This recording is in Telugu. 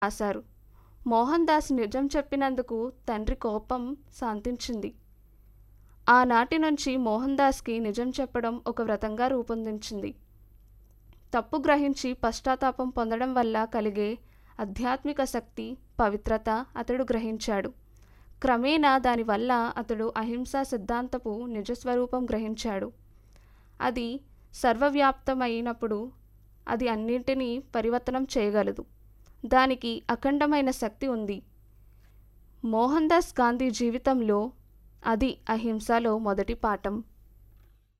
రాశారు మోహన్ దాస్ నిజం చెప్పినందుకు తండ్రి కోపం శాంతించింది ఆనాటి నుంచి మోహన్ దాస్కి నిజం చెప్పడం ఒక వ్రతంగా రూపొందించింది తప్పు గ్రహించి పశ్చాత్తాపం పొందడం వల్ల కలిగే ఆధ్యాత్మిక శక్తి పవిత్రత అతడు గ్రహించాడు క్రమేణా దానివల్ల అతడు అహింసా సిద్ధాంతపు నిజస్వరూపం గ్రహించాడు అది సర్వవ్యాప్తమైనప్పుడు అది అన్నింటినీ పరివర్తనం చేయగలదు దానికి అఖండమైన శక్తి ఉంది మోహన్ దాస్ గాంధీ జీవితంలో అది అహింసలో మొదటి పాఠం